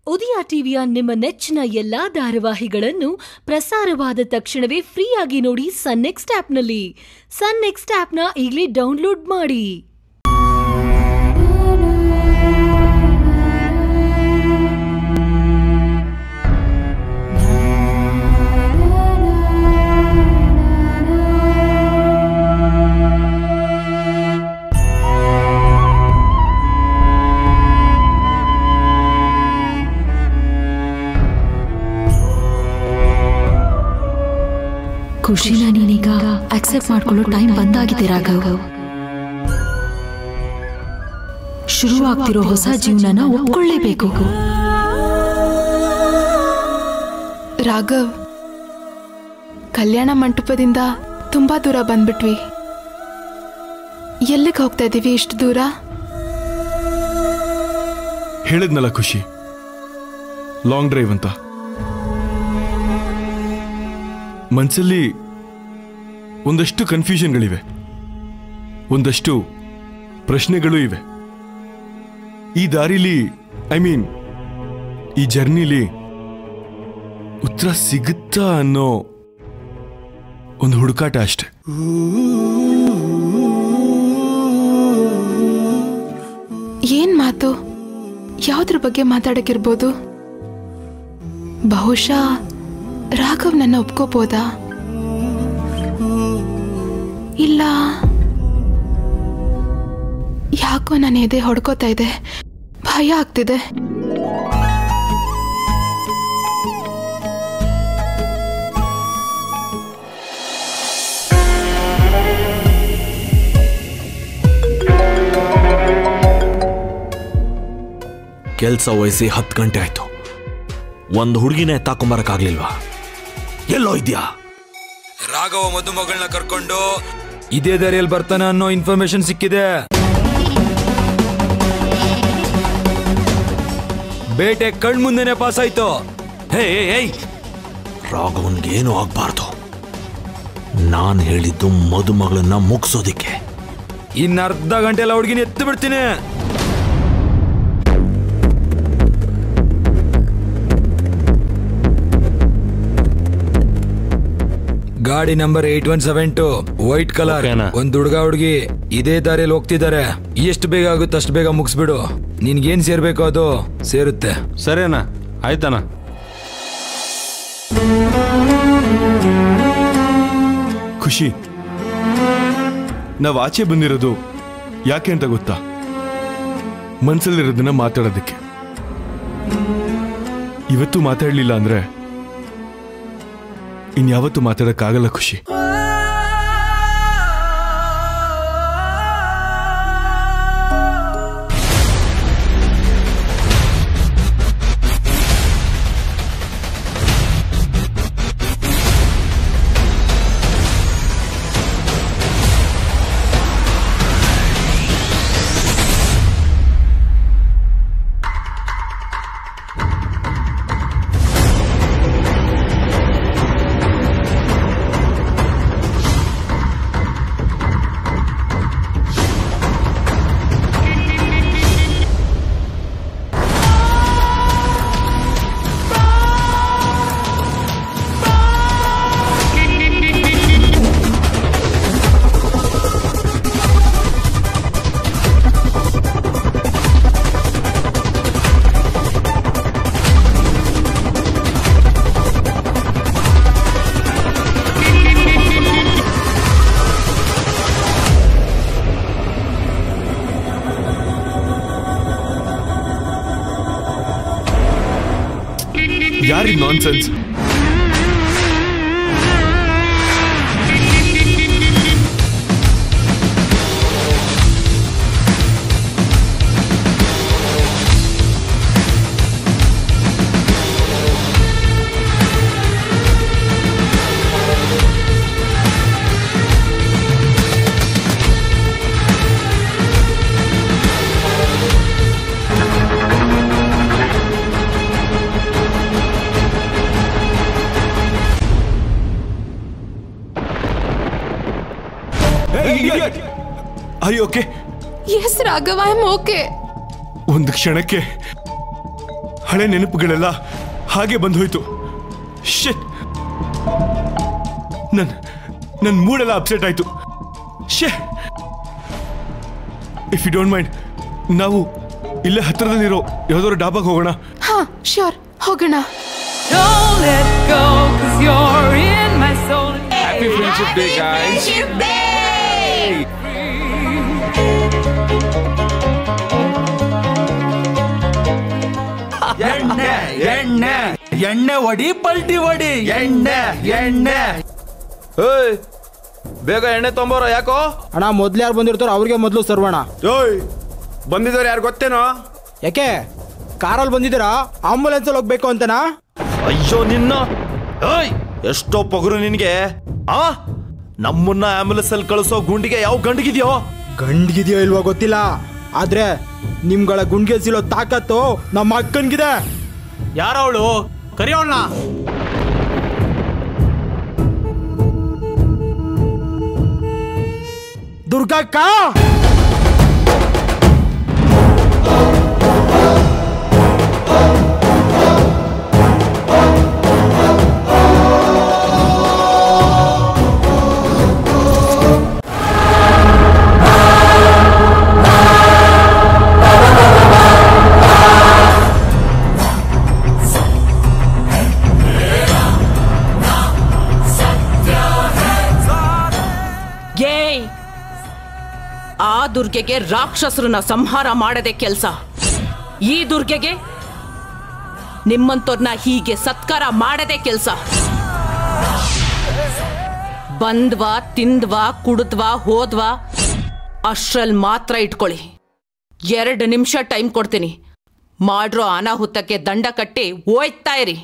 ಉದಯ ಟಿವಿಯ ನಿಮ್ಮ ನೆಚ್ಚಿನ ಎಲ್ಲಾ ಧಾರಾವಾಹಿಗಳನ್ನು ಪ್ರಸಾರವಾದ ತಕ್ಷಣವೇ ಫ್ರೀಯಾಗಿ ನೋಡಿ ಸನ್ ನೆಕ್ಸ್ಟ್ ಆಪ್ನಲ್ಲಿ ಸನ್ ನೆಕ್ಸ್ಟ್ ಆಪ್ನ ಈಗಲೇ ಡೌನ್ಲೋಡ್ ಮಾಡಿ ಖುಷಿನ ನೀನೀಗ ಅಕ್ಸೆಪ್ಟ್ ಮಾಡ್ಕೊಳ್ಳೋ ಟೈಮ್ ಬಂದಾಗಿದೆ ರಾಘವ್ ಶುರುವಾಗ್ತಿರೋ ಹೊಸ ಜೀವನನ ಒಪ್ಕೊಳ್ಳೇಬೇಕು ರಾಘವ್ ಕಲ್ಯಾಣ ಮಂಟಪದಿಂದ ತುಂಬಾ ದೂರ ಬಂದ್ಬಿಟ್ವಿ ಎಲ್ಲಿಗೆ ಹೋಗ್ತಾ ಇದೀವಿ ಇಷ್ಟು ದೂರ ಹೇಳಿದ್ನಲ್ಲ ಖುಷಿ ಲಾಂಗ್ ಡ್ರೈವ್ ಅಂತ ಮನ್ಸಲ್ಲಿ ಒಂದಷ್ಟು ಕನ್ಫ್ಯೂಷನ್ಗಳಿವೆ ಒಂದಷ್ಟು ಪ್ರಶ್ನೆಗಳು ಇವೆ ಈ ದಾರಿಲಿ ಐ ಮೀನ್ ಈ ಜರ್ನಿಲಿ ಉತ್ತರ ಸಿಗುತ್ತಾ ಅನ್ನೋ ಒಂದು ಹುಡುಕಾಟ ಅಷ್ಟೆ ಏನ್ ಮಾತು ಯಾವ್ದ್ರ ಬಗ್ಗೆ ಮಾತಾಡಕ್ಕಿರ್ಬೋದು ಬಹುಶಃ ರಾಘವ್ ನನ್ನ ಒಪ್ಕೋಬೋದಾ ಇಲ್ಲ ಯಾಕೋ ನನ್ನ ಎದೆ ಹೊಡ್ಕೋತಾ ಇದೆ ಭಯ ಆಗ್ತಿದೆ ಕೆಲಸ ವಹಿಸಿ ಹತ್ತು ಗಂಟೆ ಆಯ್ತು ಒಂದು ಹುಡುಗಿನೇ ತಾಕೊಂಬರಕ್ಕಾಗ್ಲಿಲ್ವಾ ಎಲ್ಲೋ ಇದ್ಯಾ ರಾಘವ ಮದುಮಗಳನ್ನ ಕರ್ಕೊಂಡು ಇದೇ ದಾರಿಯಲ್ಲಿ ಬರ್ತಾನೆ ಅನ್ನೋ ಇನ್ಫಾರ್ಮೇಶನ್ ಸಿಕ್ಕಿದೆ ಬೇಟೆ ಕಣ್ಮುಂದೆನೆ ಪಾಸ್ ಆಯ್ತು ಹೇ ಹೇ, ಹೇಯ್ ರಾಘವನ್ಗೇನು ಆಗ್ಬಾರ್ದು ನಾನು ಹೇಳಿದ್ದು ಮದುಮಗಳನ್ನ ಮುಗಿಸೋದಿಕ್ಕೆ ಇನ್ನ ಅರ್ಧ ಗಂಟೆ ಎಲ್ಲ ಹುಡುಗಿನ ಎತ್ತು ಬಿಡ್ತೀನಿ ಗಾಡಿ number eight one seven two white colour ಓಕೆನಾ? ಒಂದ್ ಹುಡುಗ ಹುಡುಗಿ ಇದೇ ದಾರಿಯಲ್ಲಿ ಹೋಗ್ತಿದ್ದಾರೆ ಎಷ್ಟು ಬೇಗ ಆಗುತ್ತೆ ಅಷ್ಟು ಬೇಗ ಮುಗಿಸ್ಬಿಡು ನಿನ್ಗೇನ್ ಸೇರ್ಬೇಕು ಅದು ಸೇರುತ್ತೆ ಸರಿನಾ ಆಯ್ತಣ್ಣ ಖುಷಿ ನಾವು ಆಚೆ ಬಂದಿರೋದು ಯಾಕೆ ಅಂತ ಗೊತ್ತಾ ಮನ್ಸಲ್ಲಿರೋದನ್ನ ಮಾತಾಡೋದಕ್ಕೆ ಇವತ್ತು ಮಾತಾಡಲಿಲ್ಲ ಅಂದ್ರೆ ಇನ್ಯಾವತ್ತೂ ಮಾತಾಡಕ್ಕಾಗಲ್ಲ ಖುಷಿ ಯಾರಿ nonsense I okay yes Raghava I okay ಒಂದು ಕ್ಷಣಕ್ಕೆ ಹಳೆ ನೆನಪುಗಳೆಲ್ಲ ಹಾಗೆ ಬಂದು ಹೋಯ್ತು ಶಿಟ್ ನನ್ ನನ್ನ ಮೂಡೆಲ್ಲ ಅಪ್ಸೆಟ್ ಆಯ್ತು ಶೇ ಇಫ್ ಯು ಡೋಂಟ್ ಮೈಂಡ್ ನಾವು ಇಲ್ಲೇ ಹತ್ರದಲ್ಲಿರೋ ಯಾವ್ದಾದ್ರು ಡಾಬಾಗೆ ಹೋಗೋಣ ಹಾ ಶ್ಯೂರ್ ಹೋಗೋಣ Don't let go, cause you're in my soul. Happy friendship day guys ಎಣ್ಣೆ ಎಣ್ಣೆ ಎಣ್ಣೆ ಹೊಡಿ ಪಲ್ಟಿ ಹೊಡಿ ಎಣ್ಣೆ ಎಣ್ಣೆ ಏಯ್ ಬೇಗ ಎಣ್ಣೆ ತೊಂಬೋರ ಯಾಕೋ ಅಣ್ಣ ಮೊದ್ಲು ಯಾರು ಬಂದಿರ್ತಾರೋ ಅವ್ರಿಗೆ ಮೊದಲು ಸರ್ವಣ ಓಯ್ ಬಂದಿದ್ದವ್ರು ಯಾರು ಗೊತ್ತೇನೋ ಯಾಕೆ ಕಾರಲ್ಲಿ ಬಂದಿದ್ದೀರಾ ಆಂಬುಲೆನ್ಸಲ್ಲಿ ಹೋಗ್ಬೇಕು ಅಂತನಾ ಅಯ್ಯೋ ನಿನ್ನ ಏಯ್ ಎಷ್ಟೋ ಪೊಗರು ನಿನ್ಗೆ ಆ ನಮ್ಮನ್ನ ಆಂಬುಲೆನ್ಸ್ ಅಲ್ಲಿ ಕಳಿಸೋ ಗುಂಡಿಗೆ ಯಾವ ಗಂಡಿಗಿದ್ಯೋ ಗಂಡ್ಗಿದೆಯೋ ಇಲ್ವೋ ಗೊತ್ತಿಲ್ಲ ಆದ್ರೆ ನಿಮ್ಗಳ ಗುಂಡ್ಗೆಸಿಲೋ ತಾಕತ್ತು ನಮ್ಮ ಅಕ್ಕನ್ಗಿದೆ ಯಾರವಳು ಕರಿಯೋಣ ದುರ್ಗಕ್ಕ ಏಯ್ ಆ ದುರ್ಗೆಗೆ ರಾಕ್ಷಸರನ್ನ ಸಂಹಾರ ಮಾಡದೆ ಕೆಲ್ಸ ಈ ದುರ್ಗೆಗೆ ನಿಮ್ಮಂತವ್ರನ್ನ ಹೀಗೆ ಸತ್ಕಾರ ಮಾಡದೆ ಕೆಲ್ಸ ಬಂದ್ವಾ ತಿಂದ್ವಾ ಕುಡಿದ್ವಾ ಹೋದ್ವಾ ಅಷ್ಟ್ರಲ್ಲಿ ಮಾತ್ರ ಇಟ್ಕೊಳ್ಳಿ ಎರಡು ನಿಮಿಷ ಟೈಮ್ ಕೊಡ್ತೀನಿ ಮಾಡ್ರೋ ಅನಾಹುತಕ್ಕೆ ದಂಡ ಕಟ್ಟಿ ಹೋಯ್ತಾ ಇರಿ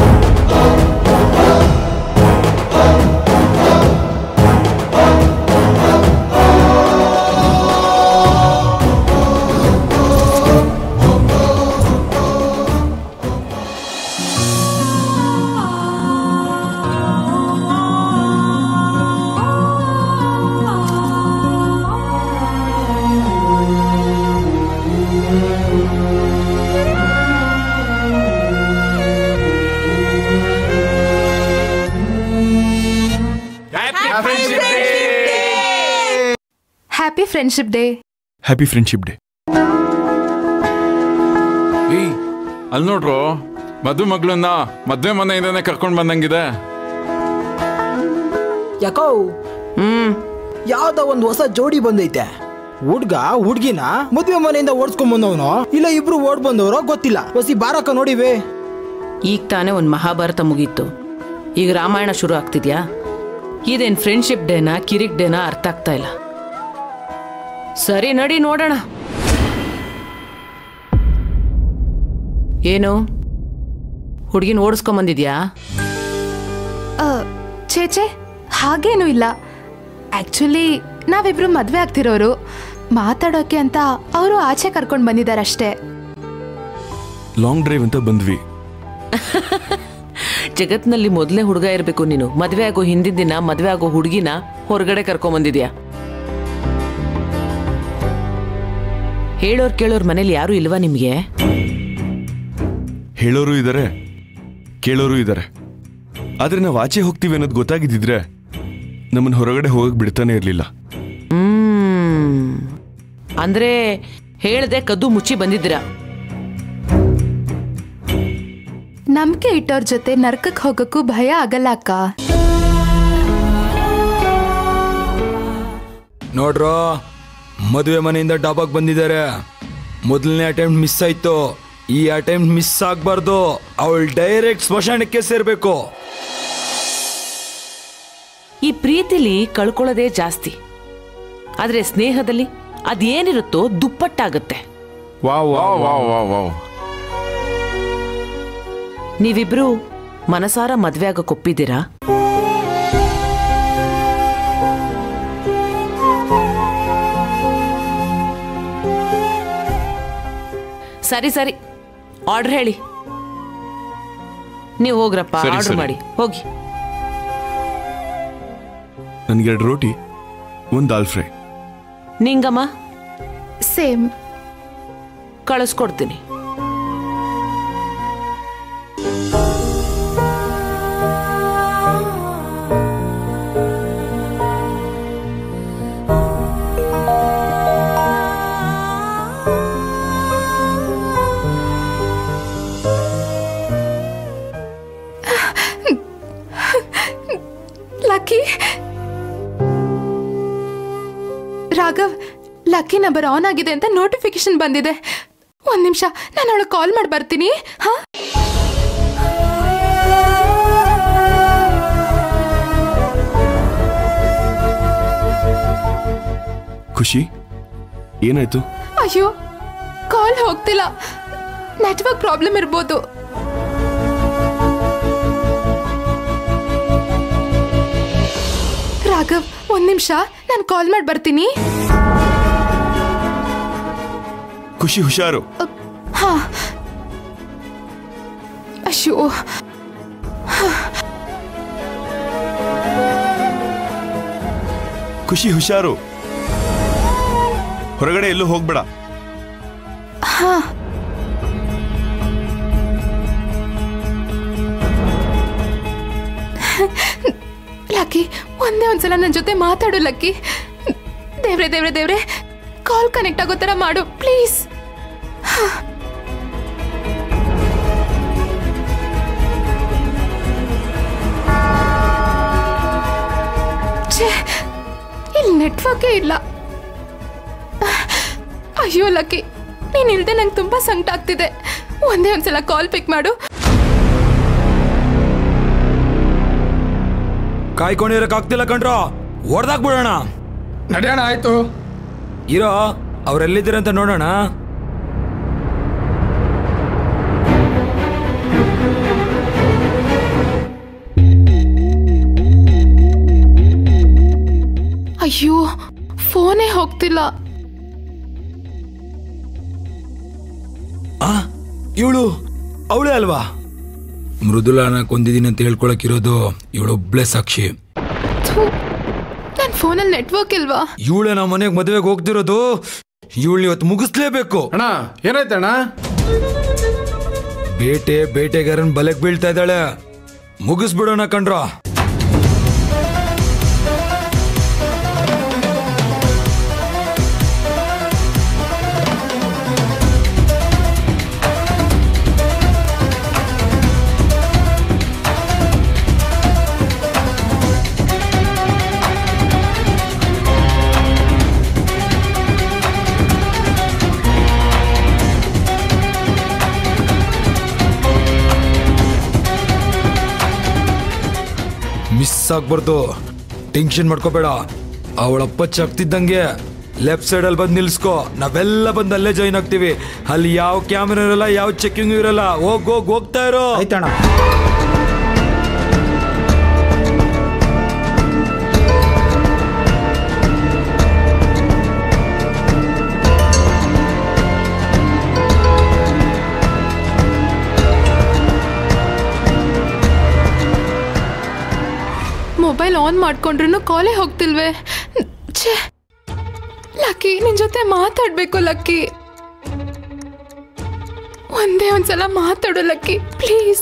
happy friendship day happy friendship day ಏಯ್ ಅಲ್ಲಿ ನೋಡ್ರು ಮಧು ಮಗಳನ್ನ ಮದ್ವೆ ಮನೆಯಿಂದಾನೆ ಕರ್ಕೊಂಡ್ ಬಂದಂಗಿದೆ ಯಾಕೋ ಹ್ಮ್ ಯಾವ್ದೋ ಒಂದು ಹೊಸ ಜೋಡಿ ಬಂದೈತೆ ಹುಡ್ಗ ಹುಡ್ಗಿನ ಮದ್ವೆ ಮನೆಯಿಂದ ಓಡಿಸ್ಕೊಂಡ್ ಬಂದವನು ಇಲ್ಲ ಇಬ್ರು ಓಡ್ ಬಂದವರೋ ಗೊತ್ತಿಲ್ಲ ಹೊಸಿ ಬಾರಕ ನೋಡಿವೆ ಈಗ ತಾನೇ ಒಂದು ಮಹಾಭಾರತ ಮುಗೀತು ಈಗ ರಾಮಾಯಣ ಶುರು ಆಗ್ತಿದ್ಯಾ ಇದೇನ್ ಫ್ರೆಂಡ್ಶಿಪ್ ಡೇನಾ ಕಿರಿಕ್ ಡೇನಾ ಅರ್ಥ ಆಗ್ತಾ ಇಲ್ಲ ಸರಿ ನಡಿ ನೋಡೋಣ ಏನು ಹುಡುಗಿನ ಓಡಿಸ್ಕೊಂಬಂದಿದ್ಯಾ ಚೇಚೆ ಹಾಗೇನೂ ಇಲ್ಲ ಆಕ್ಚುಲಿ ನಾವಿಬ್ರು ಮದ್ವೆ ಆಗ್ತಿರೋರು ಮಾತಾಡೋಕೆ ಅಂತ ಅವರು ಆಚೆ ಕರ್ಕೊಂಡು ಬಂದಿದ್ದಾರಷ್ಟೇ ಲಾಂಗ್ ಡ್ರೈವ್ ಅಂತ ಬಂದ್ವಿ ಜಗತ್ನಲ್ಲಿ ಮೊದಲನೇ ಹುಡುಗ ಇರಬೇಕು ನೀನು ಮದುವೆ ಆಗೋ ಹಿಂದಿನ ದಿನ ಮದುವೆ ಆಗೋ ಹುಡುಗಿನ ಹೊರಗಡೆ ಕರ್ಕೊಂಬಂದಿದ್ಯಾ ಹೇಳೋರ್ ಕೇಳೋರ್ ಮನೇಲಿ ಯಾರು ಇಲ್ವಾ ನಿಮ್ಗೆ ಹೇಳೋರು ಇದ್ದಾರೆ ಕೇಳೋರು ಇದ್ದಾರೆ ಆದ್ರೆ ನಾವು ಆಚೆ ಹೋಗ್ತೀವಿ ಅನ್ನೋದು ಗೊತ್ತಾಗಿದ್ದಿದ್ರೆ ನಮ್ಮನ್ನ ಹೊರಗಡೆ ಹೋಗಕ್ ಬಿಡ್ತಾನೆ ಇರಲಿಲ್ಲ ಹ್ಮ್ ಅಂದ್ರೆ ಹೇಳ್ದೆ ಕದ್ದು ಮುಚ್ಚಿ ಬಂದಿದ್ದೀರಾ ನಂಬಿಕೆ ಇಟ್ಟೋರ್ ಜೊತೆ ನರ್ಕಕ್ಕೆ ಹೋಗಕ್ಕೂ ಭಯ ಆಗಲ್ಲ ಅಕ್ಕ ನೋಡ್ರೋ ಮದುವೆ ಮನೆಯಿಂದ ಡಾಬಾಗ್ ಬಂದಿದ್ದಾರೆ ಮೊದಲನೇ ಅಟೆಂಪ್ಟ್ ಮಿಸ್ ಆಯ್ತು ಈ ಅಟೆಂಪ್ಟ್ ಮಿಸ್ ಆಗ್ಬಾರ್ದು ಅವಳು ಡೈರೆಕ್ಟ್ ಸ್ಮಶಾನಕ್ಕೆ ಸೇರ್ಬೇಕು ಈ ಪ್ರೀತಿಲಿ ಕಳ್ಕೊಳ್ಳೋದೇ ಜಾಸ್ತಿ ಆದ್ರೆ ಸ್ನೇಹದಲ್ಲಿ ಅದೇನಿರುತ್ತೋ ದುಪ್ಪಟ್ಟಾಗತ್ತೆ wow wow wow wow wow ನೀವಿಬ್ರು ಮನಸಾರ ಮದ್ವೆ ಆಗಕ್ ಒಪ್ಪಿದ್ದೀರಾ ಸರಿ ಸರಿ ಆರ್ಡರ್ ಹೇಳಿ ನೀವು ಹೋಗ್ರಪ್ಪ ಸರಿ, ಆರ್ಡರ್ ಸರಿ. ಮಾಡಿ ಹೋಗಿ ನನ್ಗೆರಡು ರೋಟಿ ಒಂದು ದಾಲ್ ಫ್ರೈ ನಿಂಗಮ್ಮ ಸೇಮ್ ಕಳಿಸ್ಕೊಡ್ತೀನಿ ಲಕ್ಕಿ ನಂಬರ್ ಆನ್ ಆಗಿದೆ ಅಂತ ನೋಟಿಫಿಕೇಶನ್ ಬಂದಿದೆ ಒಂದ್ ನಿಮಿಷ ನಾನು ಅವಳಿಗೆ ಕಾಲ್ ಮಾಡಿ ಬರ್ತೀನಿ ಹಾ ಖುಷಿ ಏನಾಯ್ತು ಅಯ್ಯೋ ಕಾಲ್ ಹೋಗ್ತಿಲ್ಲ ನೆಟ್ವರ್ಕ್ ಪ್ರಾಬ್ಲಮ್ ಇರ್ಬೋದು ರಾಘವ್ ಒಂದ್ ನಿಮಿಷ ನಾನು ಕಾಲ್ ಮಾಡಿ ಬರ್ತೀನಿ ಖುಷಿ ಹುಷಾರು ಹಾ ಅಯ್ಯೋ ಖುಷಿ ಹುಷಾರು ಹೊರಗಡೆ ಎಲ್ಲೂ ಹೋಗ್ಬೇಡ ಹಾ ಲಕ್ಕಿ ಒಂದೇ ಒಂದ್ಸಲ ನನ್ನ ಜೊತೆ ಮಾತಾಡು ಲಕ್ಕಿ ದೇವ್ರೆ ದೇವ್ರೆ ದೇವ್ರೆ ಕಾಲ್ ಕನೆಕ್ಟ್ ಆಗೋ ಥರ ಮಾಡು ಪ್ಲೀಸ್ ಛೇ ಇಲ್ಲಿ ನೆಟ್ವರ್ಕೇ ಇಲ್ಲ ಅಯ್ಯೋ ಲಕ್ಕಿ ನೀನ್ ಇಲ್ದೆ ನಂಗೆ ತುಂಬಾ ಸಂಕಟ ಆಗ್ತಿದೆ ಒಂದೇ ಒಂದ್ಸಲ ಕಾಲ್ ಪಿಕ್ ಮಾಡು ಕಾಯ್ಕೊಂಡಿರಕ್ ಆಗ್ತಿಲ್ಲ ಕಣ್ರೋ ಹೊಡ್ದಾಕ್ ಬಿಡೋಣ ನಡೆಯೋಣ ಆಯ್ತು ಇರೋ ಅವ್ರೆಲ್ಲಿದ್ದೀರಂತ ನೋಡೋಣ ಅಯ್ಯೋ ಫೋನೇ ಹೋಗ್ತಿಲ್ಲ ಆ ಇವಳು ಅವಳೇ ಅಲ್ವಾ ಮೃದುಲಾನ ಕೊಂದಿದ್ದೀನಿ ಅಂತ ಹೇಳ್ಕೊಳಕ್ಕಿರೋದು ಇವಳೊಬ್ಳೆ ಸಾಕ್ಷಿ ನನ್ನ ಫೋನಲ್ಲಿ ನೆಟ್ವರ್ಕ್ ಇಲ್ವಾ ಇವಳೆ ನಮ್ಮ ಮನೆಗೆ ಮದುವೆಗೆ ಹೋಗ್ತಿರೋದು ಇವಳು ಇವತ್ತು ಮುಗಿಸ್ಲೇಬೇಕು ಅಣ್ಣ ಏನಾಯ್ತಣ್ಣ ಬೇಟೆ ಬೇಟೆಗಾರನ್ ಬಲೆಗ್ ಬೀಳ್ತಾ ಇದ್ದಾಳೆ ಮುಗಿಸ್ಬಿಡೋಣ ಕಣ್ರೋ ಮಿಸ್ ಆಗ್ಬಾರ್ದು ಟೆನ್ಷನ್ ಮಾಡ್ಕೋಬೇಡ ಅವಳಪ್ಪ ಚಕ್ತಿದ್ದಂಗೆ ಲೆಫ್ಟ್ ಸೈಡ್ ಅಲ್ಲಿ ಬಂದು ನಿಲ್ಸ್ಕೋ ನಾವೆಲ್ಲ ಬಂದು ಅಲ್ಲೇ ಜಾಯಿನ್ ಆಗ್ತೀವಿ ಅಲ್ಲಿ ಯಾವ ಕ್ಯಾಮ್ರಾ ಇರಲ್ಲ ಯಾವ ಚೆಕಿಂಗ್ ಇರಲ್ಲ ಹೋಗ್ ಹೋಗ್ ಹೋಗ್ತಾ ಇರೋ ಆಯ್ತಣ್ಣ ಮೊಬೈಲ್ ಆನ್ ಮಾಡ್ಕೊಂಡ್ರು ಕಾಲೇ ಹೋಗ್ತಿಲ್ವೇ ಛೇ ಲಕ್ಕಿ ನಿನ್ ಜೊತೆ ಮಾತಾಡ್ಬೇಕು ಲಕ್ಕಿ ಒಂದೇ ಒಂದ್ಸಲ ಮಾತಾಡು ಲಕ್ಕಿ ಪ್ಲೀಸ್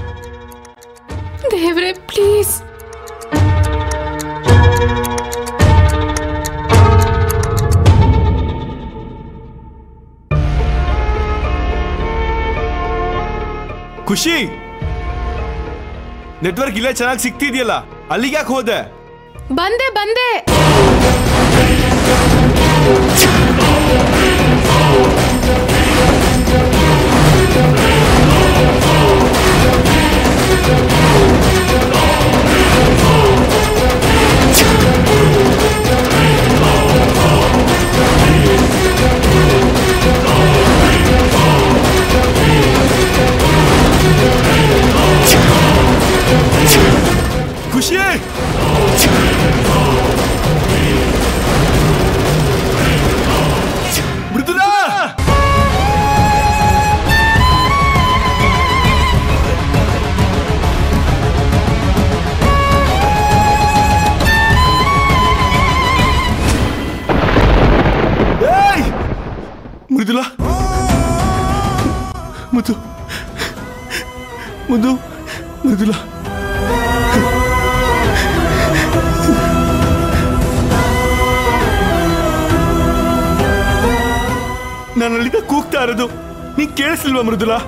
ದೇವ್ರೆ ಪ್ಲೀಸ್ ಖುಷಿ ನೆಟ್ವರ್ಕ್ ಇಲ್ಲೇ ಚೆನ್ನಾಗಿ ಸಿಗ್ತಿದ್ಯಲ್ಲ ಅಲ್ಲಿಗೆ ಯಾಕೆ ಹೋದೆ ಬಂದೆ ಬಂದೆ ಖುಷಿ ಮೃದುಲಾ ಏಯ್! ಮೃದುಲಾ ಮಧು ಮಧು ಮೃದುಲಾ ನಾನು ಅಲ್ಲಿಂದ ಕೂಗ್ತಾ ಇರೋದು ನೀನ್ ಕೇಳಿಸ್ಲಿಲ್ವಾ ಮೃದುಲಾ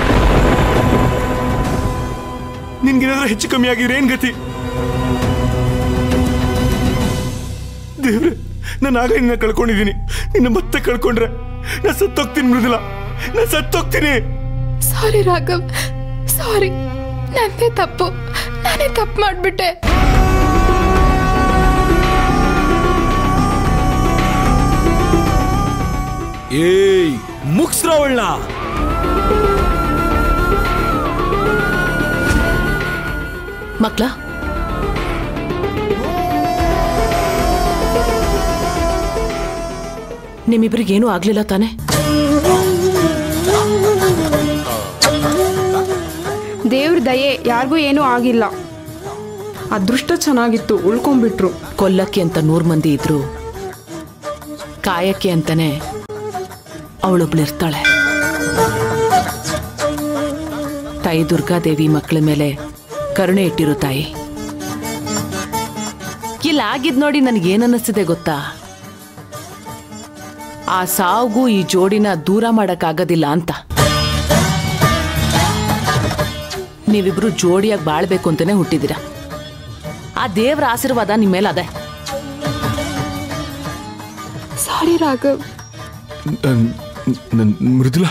ನಿನ್ಗೇನಾದ್ರೂ ಹೆಚ್ಚು ಕಮ್ಮಿ ಆಗಿದ್ರೆ ಏನ್ ಗತಿ ದೇವ್ರೆ ನಾನು ಆಗ ನಿನ್ನ ಕಳ್ಕೊಂಡಿದ್ದೀನಿ ನಿನ್ನ ಮತ್ತೆ ಕಳ್ಕೊಂಡ್ರೆ ನಾನು ಸತ್ತೋಗ್ತೀನಿ ಮೃದುಲ ನಾನು ಸತ್ತೋಗ್ತೀನಿ ಸಾರಿ ರಾಘವ್ ಸಾರಿ ನಂದೇ ತಪ್ಪು ನಾನೇ ತಪ್ಪು ಮಾಡಿಬಿಟ್ಟೆ ಏಯ್ ಮುಗ್ಸ್ರ ಅವಳನ್ನ ಮಕ್ಳ ನಿಮ್ಮಿಬ್ರಿಗೇನೂ ಆಗ್ಲಿಲ್ಲ ತಾನೆ ದೇವ್ರ ದಯೆ ಯಾರಿಗೂ ಏನೂ ಆಗಿಲ್ಲ ಅದೃಷ್ಟ ಚೆನ್ನಾಗಿತ್ತು ಉಳ್ಕೊಂಡ್ಬಿಟ್ರು ಕೊಲ್ಲಕ್ಕೆ ಅಂತ ನೂರು ಮಂದಿ ಇದ್ರು ಕಾಯಕ್ಕೆ ಅಂತಾನೆ ಅವಳೊಬ್ಳಿರ್ತಾಳೆ ತಾಯಿ ದುರ್ಗಾದೇವಿ ಮಕ್ಕಳ ಮೇಲೆ ಕರುಣೆ ಇಟ್ಟಿರು ತಾಯಿ ಇಲ್ಲ ಆಗಿದ್ ನೋಡಿ ನನಗೇನನ್ನಿಸ್ತಿದೆ ಗೊತ್ತಾ ಆ ಸಾವುಗೂ ಈ ಜೋಡಿನ ದೂರ ಮಾಡಕ್ಕಾಗೋದಿಲ್ಲ ಅಂತ ನೀವಿಬ್ರು ಜೋಡಿಯಾಗಿ ಬಾಳ್ಬೇಕು ಅಂತಾನೆ ಹುಟ್ಟಿದಿರ ಆ ದೇವರ ಆಶೀರ್ವಾದ ನಿಮ್ಮ ಮೇಲೆ ಅದೇ ಸಾರಿ ರಾಘವ್ ನನ್ನ ಮೃದುಲ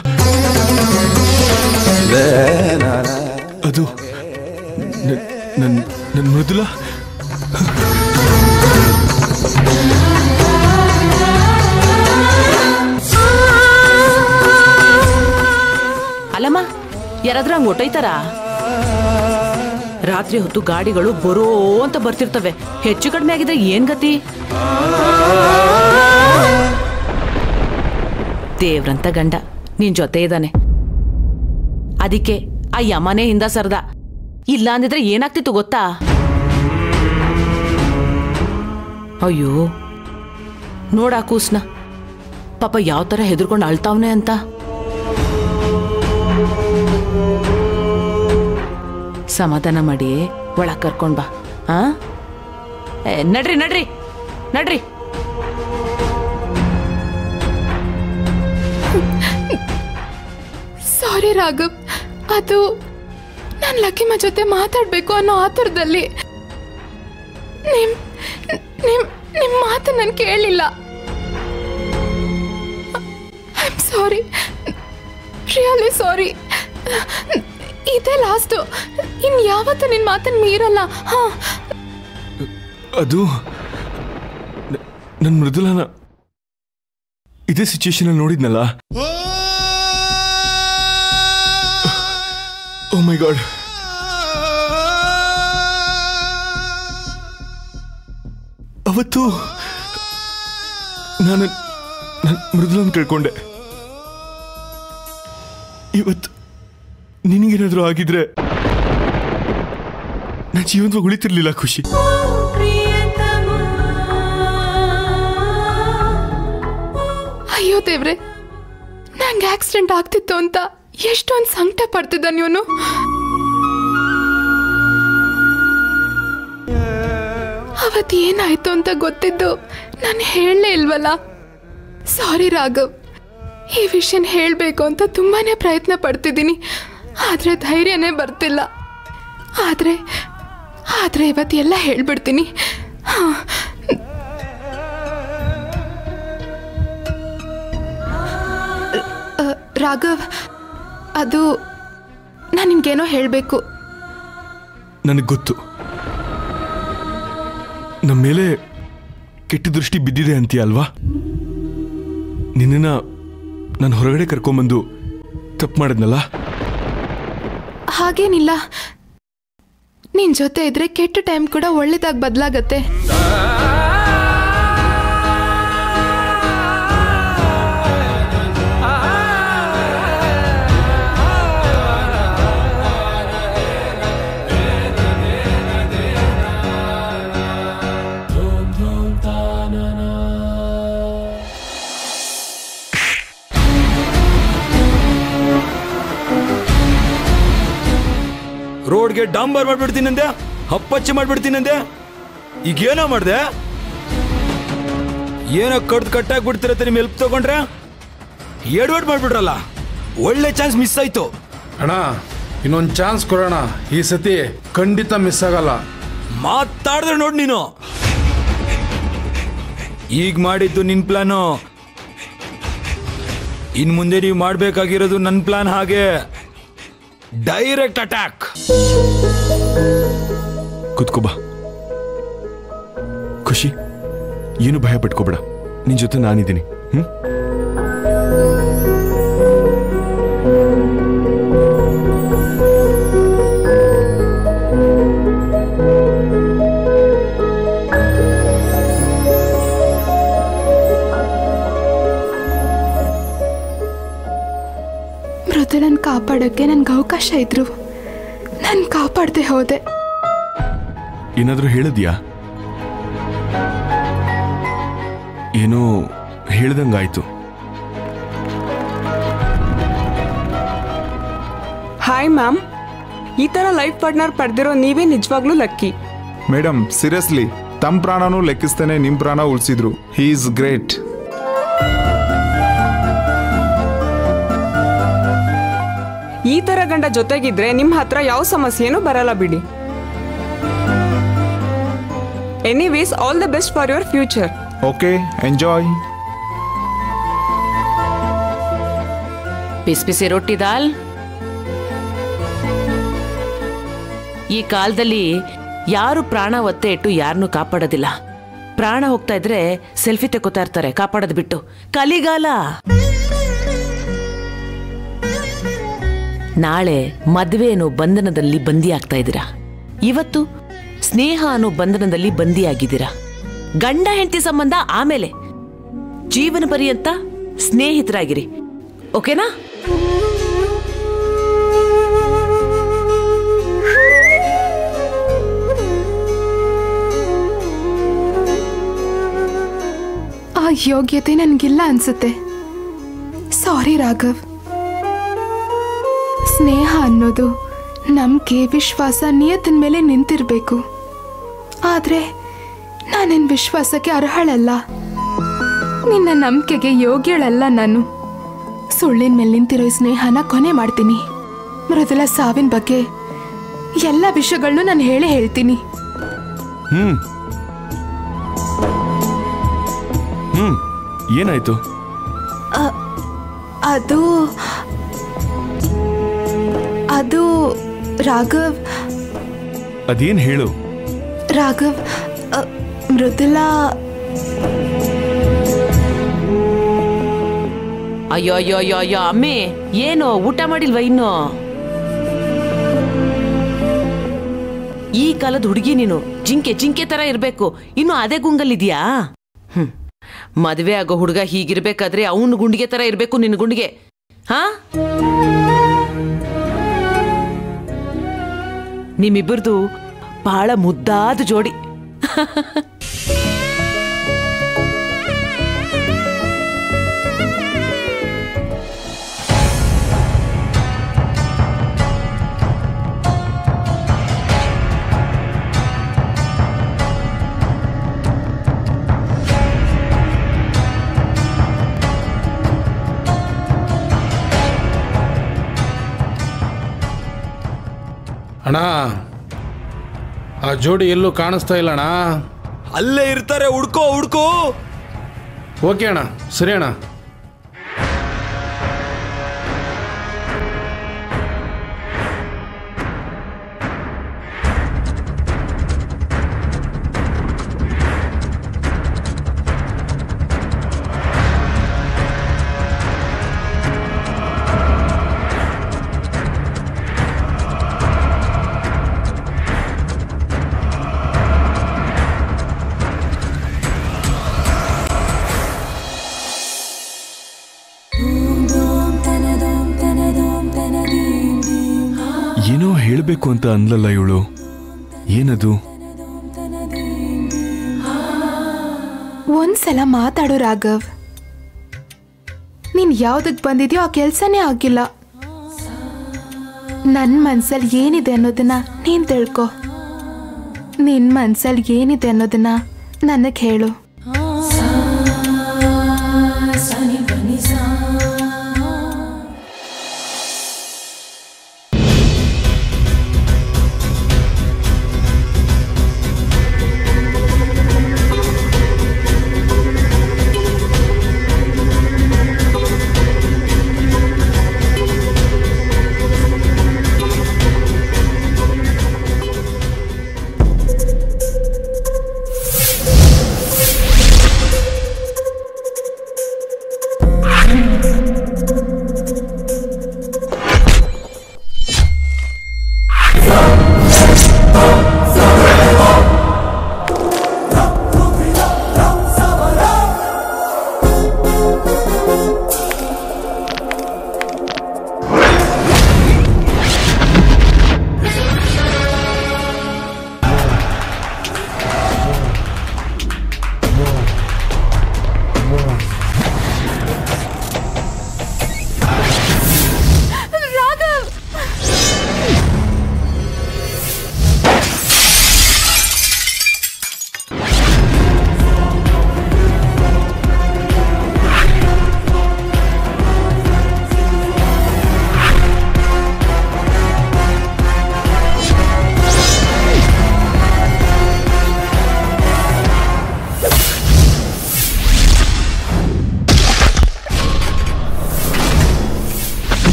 ಅದು ನನ್ನ ನನ್ನ ಮೃದುಲ ಅಲ್ಲಮ್ಮ ಯಾರಾದ್ರೂ ಹಂಗ್ ಹೊಟ್ಟೈತಾರ ರಾತ್ರಿ ಹೊತ್ತು ಗಾಡಿಗಳು ಬರೋ ಅಂತ ಬರ್ತಿರ್ತವೆ ಹೆಚ್ಚು ಕಡಿಮೆ ಆಗಿದ್ರೆ ಏನ್ ಗತಿ ದೇವ್ರಂತ ಗಂಡ ನಿನ್ ಜೊತೆ ಇದ್ದಾನೆ ಅದಕ್ಕೆ ಆ ಯಮನೇ ಹಿಂದ ಸರ್ದ ಇಲ್ಲ ಅಂದಿದ್ರೆ ಏನಾಗ್ತಿತ್ತು ಗೊತ್ತಾ ಅಯ್ಯೋ ನೋಡಾ ಕೂಸ್ನ ಪಾಪ ಯಾವ ಥರ ಹೆದರ್ಕೊಂಡು ಅಳ್ತಾವ್ನೆ ಅಂತ ಸಮಾಧಾನ ಮಾಡಿ ಒಳಗ್ ಕರ್ಕೊಂಡ್ ಬಾ ಆ ಏ, ನಡ್ರಿ ನಡ್ರಿ ನಡ್ರಿ ಸಾರಿ ರಾಘವ್ ಅದು ನಾನು ಲಕ್ಕಿಮ ಜೊತೆ ಮಾತಾಡಬೇಕು ಅನ್ನೋ ಆತುರದಲ್ಲಿ ನಿಮ್ ನಿಮ್ ನಿಮ್ಮ ಮಾತು ನಾನು ಕೇಳಲಿಲ್ಲ I am sorry really sorry ಇದೇ ಲಾಸ್ಟು ಇನ್ ಯಾವತ್ತೂ ನಿನ್ನ ಮಾತನ್ನು ಮೀರಲ್ಲ ಹಾ ಅದು ನನ್ನ ಮೃದುಲನ ಇದೇ ಸಿಚುಯೇಷನ್ ಅಲ್ಲಿ ನೋಡಿದ್ನಲ್ಲ ಓ ಮೈ ಗಾಡ್ ಅವತ್ತು ನಾನು ನನ್ನ ಮೃದುಲನ ಕೇಳ್ಕೊಂಡೆ ಇವತ್ತು ನಿನಗೇನಾದ್ರೂ ಆಗಿದ್ರೆ ನಾನು ಜೀವನದಾಗ ಉಳಿತಿರ್ಲಿಲ್ಲ ಖುಷಿ ಅಯ್ಯೋ ದೇವ್ರೆ ನಂಗೆ ಆಕ್ಸಿಡೆಂಟ್ ಆಗ್ತಿತ್ತು ಅಂತ ಎಷ್ಟೊಂದು ಸಂಕಟ ಪಡ್ತಿದ್ದ ನೀನು ಅವತ್ತು ಏನಾಯ್ತು ಅಂತ ಗೊತ್ತಿದ್ದು ನಾನು ಹೇಳಲೇ ಇಲ್ವಲ್ಲ ಸಾರಿ ರಾಘವ್ ಈ ವಿಷಯನ ಹೇಳಬೇಕು ಅಂತ ತುಂಬಾನೇ ಪ್ರಯತ್ನ ಪಡ್ತಿದ್ದೀನಿ ಆದರೆ ಧೈರ್ಯನೇ ಬರ್ತಿಲ್ಲ ಆದರೆ ಆದರೆ ಇವತ್ತು ಎಲ್ಲ ಹೇಳ್ಬಿಡ್ತೀನಿ ಹಾಂ ಅ, ರಾಘವ್ ಅದು ನಾನು ನಿಮ್ಗೇನೋ ಹೇಳಬೇಕು ನನಗೆ ಗೊತ್ತು ನಮ್ಮ ಮೇಲೆ ಕೆಟ್ಟ ದೃಷ್ಟಿ ಬಿದ್ದಿದೆ ಅಂತೀಯ ಅಲ್ವಾ ನಿನ್ನ ನಾನು ಹೊರಗಡೆ ಕರ್ಕೊಂಬಂದು ತಪ್ಪು ಮಾಡಿದ್ನಲ್ಲ ಹಾಗೇನಿಲ್ಲ ನಿನ್ ಜೊತೆ ಇದ್ರೆ ಕೆಟ್ಟ ಟೈಮ್ ಕೂಡ ಒಳ್ಳೇದಾಗಿ ಬದಲಾಗತ್ತೆ ರೋಡ್ಗೆ ಡಾಂಬರ್ ಮಾಡ್ಬಿಡ್ತೀನಂದೆ ಹಪ್ಪಚ್ಚಿ ಮಾಡ್ಬಿಡ್ತೀನಂದೆ ಈಗೇನೋ ಮಾಡ್ದೆ ಏನೋ ಕಡ್ದು ಕಟ್ಟಾಗಿ ಬಿಡ್ತಿರತ್ತೆ ನಿಮ್ಮ ಹೆಲ್ಪ್ ತಗೊಂಡ್ರೆ ಎಡ್ವರ್ಡ್ ಮಾಡ್ಬಿಟ್ರಲ್ಲ ಒಳ್ಳೆ ಚಾನ್ಸ್ ಮಿಸ್ ಆಯ್ತು ಅಣ್ಣ ಇನ್ನೊಂದು ಚಾನ್ಸ್ ಕೊಡೋಣ ಈ ಸತಿ ಖಂಡಿತ ಮಿಸ್ ಆಗಲ್ಲ ಮಾತಾಡಿದ್ರೆ ನೋಡ್ ನೀನು ಈಗ ಮಾಡಿದ್ದು ನಿನ್ ಪ್ಲಾನು ಇನ್ ಮುಂದೆ ನೀವು ಮಾಡ್ಬೇಕಾಗಿರೋದು ನನ್ನ ಪ್ಲಾನ್ ಹಾಗೆ ಡೈರೆಕ್ಟ್ ಅಟ್ಯಾಕ್ ಕುತ್ಕೋ ಬಾ ಖುಷಿ ಏನು ಭಯ ಪಟ್ಕೋಬೇಡ ನಿನ್ ಜೊತೆ ನಾನಿದ್ದೀನಿ ಹ್ಮ್ ಮೃದುಲನ್ ಕಾಪಾಡೋಕ್ಕೆ ನನ್ಗೆ ಅವಕಾಶ ಇದ್ರು ನಾನು ಕಾಪಾಡದೆ ಹೋದೆ ಏನಾದ್ರೂ ಹೇಳಿದ್ಯಾ ಏನೋ ಹೇಳ್ದಂಗಾಯ್ತು ಹಾಯ್ ಮ್ಯಾಮ್ ಈ ಥರ ಲೈಫ್ ಪಾರ್ಟ್ನರ್ ಪಡೆದಿರೋ ನೀವೇ ನಿಜವಾಗ್ಲೂ ಲಕ್ಕಿ ಮೇಡಮ್ ಸೀರಿಯಸ್ಲಿ ತಮ್ಮ ಪ್ರಾಣನೂ ಲೆಕ್ಕಿಸ್ತೇನೆ ನಿಮ್ಮ ಪ್ರಾಣ ಉಳಿಸಿದ್ರು ಹೀ ಈಸ್ ಗ್ರೇಟ್ ಈ ಥರ ಗಂಡ ಜೊತೆಗಿದ್ರೆ ನಿಮ್ಮ ಹತ್ರ ಯಾವ ಸಮಸ್ಯೆನೂ ಬರಲ್ಲ ಬಿಡಿ anyways all the best for your future okay enjoy ಬಿಸಿ ಬಿಸಿ ರೊಟ್ಟಿ ದಾಲ್ ಈ ಕಾಲದಲ್ಲಿ ಯಾರು ಪ್ರಾಣ ಒತ್ತೆ ಇಟ್ಟು ಯಾರನ್ನೂ ಕಾಪಾಡೋದಿಲ್ಲ ಪ್ರಾಣ ಹೋಗ್ತಾ ಇದ್ರೆ ಸೆಲ್ಫಿ ತೆಕ್ಕೋತಾ ಇರ್ತಾರೆ ಕಾಪಾಡೋದು ಬಿಟ್ಟು ಕಲಿಗಾಲ ನಾಳೆ ಮದುವೆ ಅನ್ನೋ ಬಂಧನದಲ್ಲಿ ಬಂದಿ ಆಗ್ತಾ ಇದ್ದೀರಾ ಇವತ್ತು ಸ್ನೇಹ ಅನ್ನೋ ಬಂಧನದಲ್ಲಿ ಬಂದಿಯಾಗಿದ್ದೀರಾ ಗಂಡ ಹೆಂಡತಿ ಸಂಬಂಧ ಆಮೇಲೆ ಜೀವನ ಪರ್ಯಂತ ಸ್ನೇಹಿತರಾಗಿರಿ ಓಕೆನಾ ಆ ಯೋಗ್ಯತೆ ನನಗಿಲ್ಲ ಅನ್ಸುತ್ತೆ ಸಾರಿ ರಾಘವ್ ಸ್ನೇಹ ಅನ್ನೋದು ನಂಬಿಕೆ ವಿಶ್ವಾಸ ನಿಯತ್ತಿನ ಮೇಲೆ ನಿಂತಿರ್ಬೇಕು ಆದ್ರೆ ನಾನಿನ್ ವಿಶ್ವಾಸಕ್ಕೆ ಅರ್ಹಳಲ್ಲ ನಿನ್ನ ನಂಬಿಕೆಗೆ ಯೋಗ್ಯಳಲ್ಲ ನಾನು ಸುಳ್ಳಿನ ಮೇಲೆ ನಿಂತಿರೋ ಈ ಸ್ನೇಹನ ಕೊನೆ ಮಾಡ್ತೀನಿ ಮೃದುಲ ಸಾವಿನ ಬಗ್ಗೆ ಎಲ್ಲ ವಿಷಯಗಳನ್ನೂ ನಾನು ಹೇಳೇ ಹೇಳ್ತೀನಿ ಹ್ಮ್ ಹ್ಮ್ ಏನಾಯ್ತು ಅ- ಅದು ಅದು ರಾಘವ್ ಅದೇನ್ ಹೇಳು ರಾಘವ್ ಅ, ಮೃದುಲಾ ಅಯ್ಯೋ ಅಯ್ಯೋ ಅಯ್ಯೋ ಅಯ್ಯೋ ಅಮ್ಮಿ ಏನು ಊಟ ಮಾಡಿಲ್ವಾ ಇನ್ನು ಈ ಕಾಲದ ಹುಡುಗಿ ನೀನು ಜಿಂಕೆ ಜಿಂಕೆ ತರ ಇರ್ಬೇಕು ಇನ್ನು ಅದೇ ಗುಂಗಲ್ಲಿದ್ಯಾ ಹ್ಮ್ ಮದ್ವೆ ಆಗೋ ಹುಡುಗ ಹೀಗಿರ್ಬೇಕಾದ್ರೆ ಅವನು ಗುಂಡಿಗೆ ತರ ಇರ್ಬೇಕು ನಿನ್ನ ಗುಂಡಿಗೆ ಹಾ ನಿಮ್ಮಿಬ್ಬರದು ಬಹಳ ಮುದ್ದಾದ ಜೋಡಿ ಅಣ್ಣ ಆ ಜೋಡಿ ಎಲ್ಲೂ ಕಾಣಿಸ್ತಾ ಇಲ್ಲ ಅಣ್ಣ ಅಲ್ಲೇ ಇರ್ತಾರೆ ಹುಡ್ಕೋ ಹುಡ್ಕೋ ಓಕೆ ಅಣ್ಣ ಸರಿ ಅಣ್ಣ ಏನೋ ಹೇಳ್ಬೇಕು ಅಂತ ಅನ್ಲಲ್ಲ ಇವಳು ಏನದು ಒಂದ್ಸಲ ಮಾತಾಡು ರಾಘವ್ ನೀನ್ ಯಾವ್ದಕ್ ಬಂದಿದ್ಯೋ ಆ ಕೆಲ್ಸನೇ ಆಗಿಲ್ಲ ನನ್ ಮನ್ಸಲ್ಲಿ ಏನಿದೆ ಅನ್ನೋದನ್ನ ನೀನ್ ತಿಳ್ಕೊ ನಿನ್ ಮನ್ಸಲ್ಲಿ ಏನಿದೆ ಅನ್ನೋದನ್ನ ನನಗ್ ಹೇಳು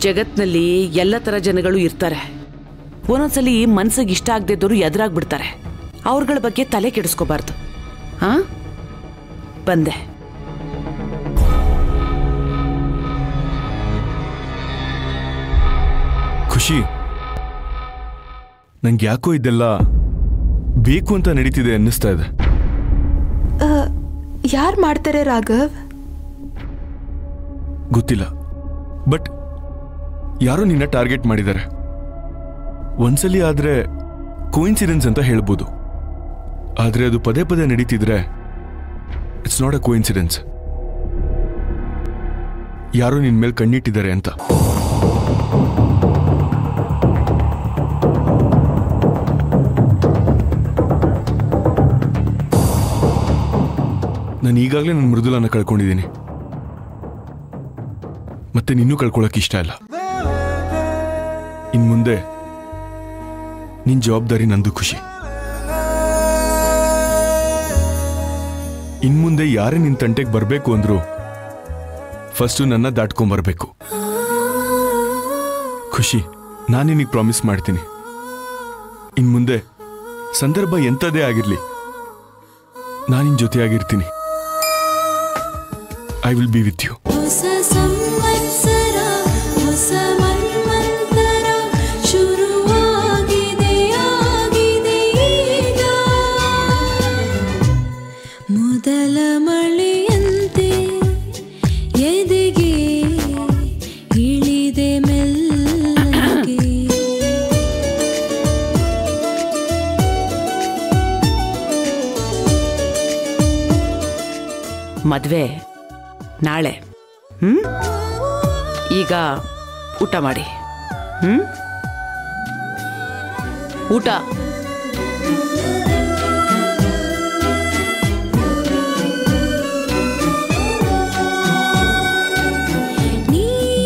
ಜಗತ್ನಲ್ಲಿ ಎಲ್ಲ ಥರ ಜನಗಳು ಇರ್ತಾರೆ ಒಂದೊಂದ್ಸಲಿ ಮನ್ಸಿಗೆ ಇಷ್ಟ ಆಗದಿದ್ದವರು ಎದುರಾಗ್ಬಿಡ್ತಾರೆ ಅವ್ರಗಳ ಬಗ್ಗೆ ತಲೆ ಕೆಡಿಸ್ಕೋಬಾರ್ದು ಹಾ ಬಂದೆ ಖುಷಿ ನಂಗೆ ಯಾಕೋ ಇದೆಲ್ಲ ಬೇಕು ಅಂತ ನಡೀತಿದೆ ಅನ್ನಿಸ್ತಾ ಇದೆ ಯಾರು ಮಾಡ್ತಾರೆ ರಾಘವ್ ಗೊತ್ತಿಲ್ಲ ಬಟ್ ಯಾರೋ ನಿನ್ನ ಟಾರ್ಗೆಟ್ ಮಾಡಿದ್ದಾರೆ ಒಂದ್ಸಲಿ ಆದ್ರೆ ಕೋಇನ್ಸಿಡೆನ್ಸ್ ಅಂತ ಹೇಳ್ಬೋದು ಆದ್ರೆ ಅದು ಪದೇ ಪದೇ ನಡೀತಿದ್ರೆ ಇಟ್ಸ್ ನಾಟ್ ಅ ಕೋಇನ್ಸಿಡೆನ್ಸ್ ಯಾರೋ ನಿನ್ ಮೇಲೆ ಕಣ್ಣಿಟ್ಟಿದ್ದಾರೆ ಅಂತ ನಾನು ಈಗಾಗಲೇ ನನ್ನ ಮೃದುಲನ್ನ ಕಳ್ಕೊಂಡಿದ್ದೀನಿ ಮತ್ತೆ ನಿನ್ನೂ ಕಳ್ಕೊಳಕ್ ಇಷ್ಟ ಇಲ್ಲ ಇನ್ ಮುಂದೆ ನಿನ್ ಜವಾಬ್ದಾರಿ ನಂದು ಖುಷಿ ಇನ್ ಮುಂದೆ ಯಾರೇ ನಿನ್ ತಂಟೆಗೆ ಬರಬೇಕು ಅಂದ್ರು ಫಸ್ಟು ನನ್ನ ದಾಟ್ಕೊಂಡ್ ಬರ್ಬೇಕು ಖುಷಿ ನಾನು ನಿನಗೆ ಪ್ರಾಮಿಸ್ ಮಾಡ್ತೀನಿ ಇನ್ ಮುಂದೆ ಸಂದರ್ಭ ಎಂಥದೇ ಆಗಿರ್ಲಿ ನಾನು ನಿನ್ ಜೊತೆಯಾಗಿರ್ತೀನಿ I will be with you ಹೊಸ ಸಂವತ್ಸರ ಹೊಸ ಮನ್ವಂತರ ಶುರುವಾಗಿದೆ ಆಗಿದೆ ಈಗ ಮೊದಲ ಮಳೆಯಂತೆ ಎದೆಗೆ ಇಳಿದೆ ಮೆಲ್ಲಗೆ ಮದ್ವೆ ನಾಳೆ ಹ್ಮ್ ಈಗ ಊಟ ಮಾಡಿ ಹ್ಮ್ ಊಟ ನೀ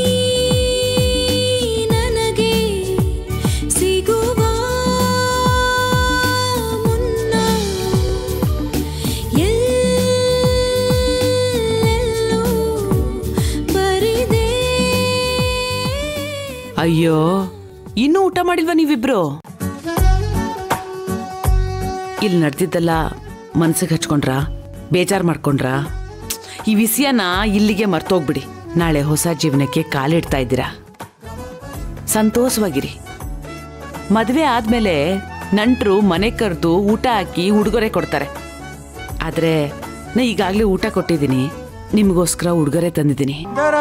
ನನಗೆ ಸಿಗುವ ಮುನ್ನ ಎಲ್ಲೆಲ್ಲೂ ಬರಿದೆ ಅಯ್ಯೋ ಇನ್ನೂ ಊಟ ಮಾಡಿಲ್ವಾ ನೀವಿಬ್ರು ಇಲ್ಲಿ ನಡೆದಿದ್ದೆಲ್ಲ ಮನ್ಸಿಗೆ ಹಚ್ಕೊಂಡ್ರಾ ಬೇಜಾರು ಮಾಡ್ಕೊಂಡ್ರಾ ಈ ವಿಷಯನ ಇಲ್ಲಿಗೆ ಮರ್ತೋಗ್ಬಿಡಿ ನಾಳೆ ಹೊಸ ಜೀವನಕ್ಕೆ ಕಾಲಿಡ್ತಾ ಇದ್ದೀರಾ ಸಂತೋಷವಾಗಿರಿ ಮದುವೆ ಆದ್ಮೇಲೆ ನಂಟ್ರು ಮನೆ ಕರೆದು ಊಟ ಹಾಕಿ ಉಡುಗೊರೆ ಕೊಡ್ತಾರೆ ಆದ್ರೆ ನಾ ಈಗಾಗಲೇ ಊಟ ಕೊಟ್ಟಿದ್ದೀನಿ ನಿಮಗೋಸ್ಕರ ಉಡುಗೊರೆ ತಂದಿದ್ದೀನಿ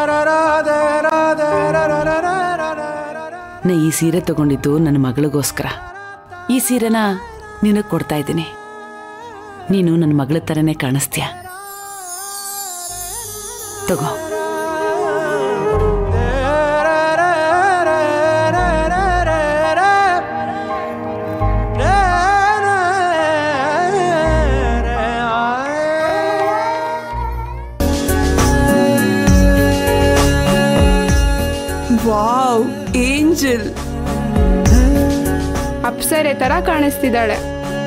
ನಾ ಈ ಸೀರೆ ತಗೊಂಡಿದ್ದು ನನ್ನ ಮಗಳಿಗೋಸ್ಕರ ಈ ಸೀರೆನ ನಿನಗೆ ಕೊಡ್ತಾ ಇದ್ದೀನಿ ನೀನು ನನ್ನ ಮಗಳ ಥರನೇ ಕಾಣಿಸ್ತೀಯ ತಗೋ ವಾವ್ ಏಂಜಲ್ ಅಪ್ಸರೆ ತರ ಕಾಣಿಸ್ತಿದ್ದಾಳೆ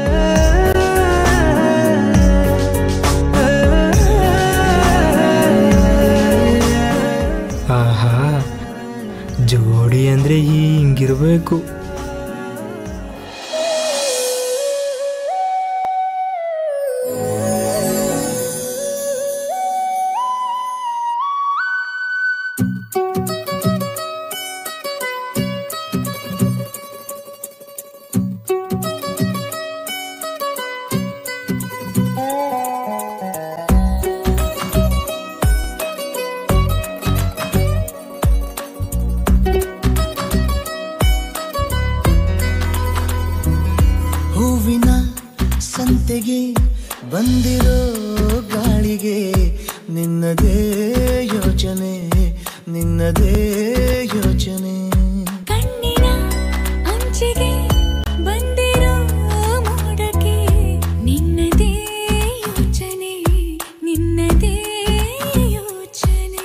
ಆಹಾ ಜೋಡಿ ಅಂದ್ರೆ ಹಿಂಗಿರ್ಬೇಕು ಹೂವಿನ ಸಂತೆಗೆ ಬಂದಿರೋ ಗಾಳಿಗೆ ನಿನ್ನದೇ ಯೋಚನೆ ನಿನ್ನದೇ ಯೋಚನೆ ಕಣ್ಣಿನ ಅಂಚಿಗೆ ಬಂದಿರೋ ಮೋಡಕ್ಕೆ ನಿನ್ನದೇ ಯೋಚನೆ ನಿನ್ನದೇ ಯೋಚನೆ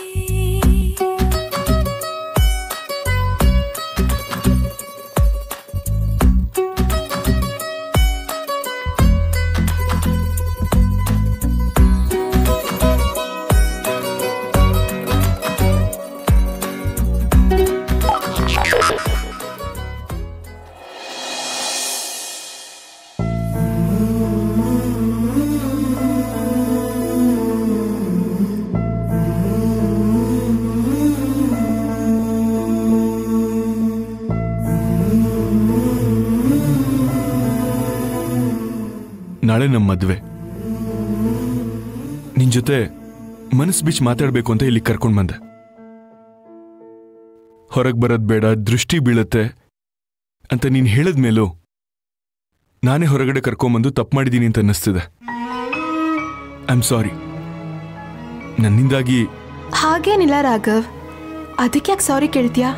ನಾಳೆ ನಮ್ಮ ಮದ್ವೆ ನಿನ್ ಜೊತೆ ಮನಸ್ ಬಿಚ್ಚಿ ಮಾತಾಡ್ಬೇಕು ಅಂತ ಇಲ್ಲಿ ಕರ್ಕೊಂಡ್ ಬಂದೆ ಹೊರಗ್ ಬರೋದ್ ಬೇಡ ದೃಷ್ಟಿ ಬೀಳತ್ತೆ ಅಂತ ನೀನ್ ಹೇಳಿದ್ಮೇಲೂ ನಾನೇ ಹೊರಗಡೆ ಕರ್ಕೊಂಬಂದು ತಪ್ಪು ಮಾಡಿದ್ದೀನಿ ಅಂತ ಅನ್ನಿಸ್ತಿದೆ ಐ ಆಮ್ ಸಾರಿ ನನ್ನಿಂದಾಗಿ ಹಾಗೇನಿಲ್ಲ ರಾಘವ್ ಅದಕ್ಕೆ ಯಾಕೆ ಸಾರಿ ಕೇಳ್ತೀಯಾ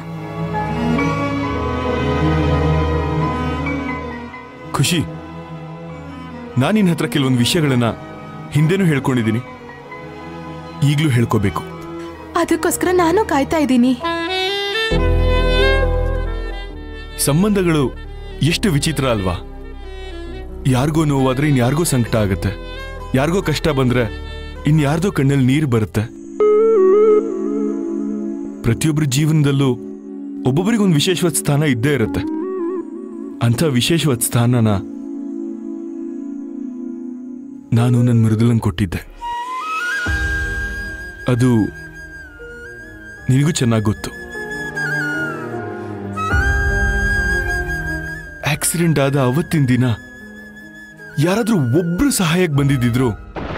ಖುಷಿ ನಾನು ನಿನ್ನ ಹತ್ರ ಕೆಲವೊಂದು ವಿಷಯಗಳನ್ನ ಹಿಂದೆನೂ ಹೇಳ್ಕೊಂಡಿದ್ದೀನಿ ಈಗಲೂ ಹೇಳ್ಕೋಬೇಕು ಅದಕ್ಕೋಸ್ಕರ ನಾನು ಕಾಯ್ತಾ ಇದ್ದೀನಿ ಸಂಬಂಧಗಳು ಎಷ್ಟು ವಿಚಿತ್ರ ಅಲ್ವಾ ಯಾರಿಗೋ ನೋವಾದ್ರೆ ಇನ್ಯಾರಿಗೋ ಸಂಕಟ ಆಗತ್ತೆ ಯಾರಿಗೋ ಕಷ್ಟ ಬಂದ್ರೆ ಇನ್ಯಾರ್ದೋ ಕಣ್ಣಲ್ಲಿ ನೀರು ಬರುತ್ತೆ ಪ್ರತಿಯೊಬ್ಬರ ಜೀವನದಲ್ಲೂ ಒಬ್ಬೊಬ್ಬರಿಗೊಂದು ವಿಶೇಷವಾದ ಸ್ಥಾನ ಇದ್ದೇ ಇರುತ್ತೆ ಅಂಥ ವಿಶೇಷವಾದ ಸ್ಥಾನನ ನಾನು ನನ್ನ ಮೃದುಲಂಗ್ ಕೊಟ್ಟಿದ್ದೆ ಅದು ನಿನಗೂ ಚೆನ್ನಾಗಿ ಗೊತ್ತು ಆಕ್ಸಿಡೆಂಟ್ ಆದ ಅವತ್ತಿನ ದಿನ ಯಾರಾದ್ರೂ ಒಬ್ರು ಸಹಾಯಕ್ಕೆ ಬಂದಿದ್ದಿದ್ರು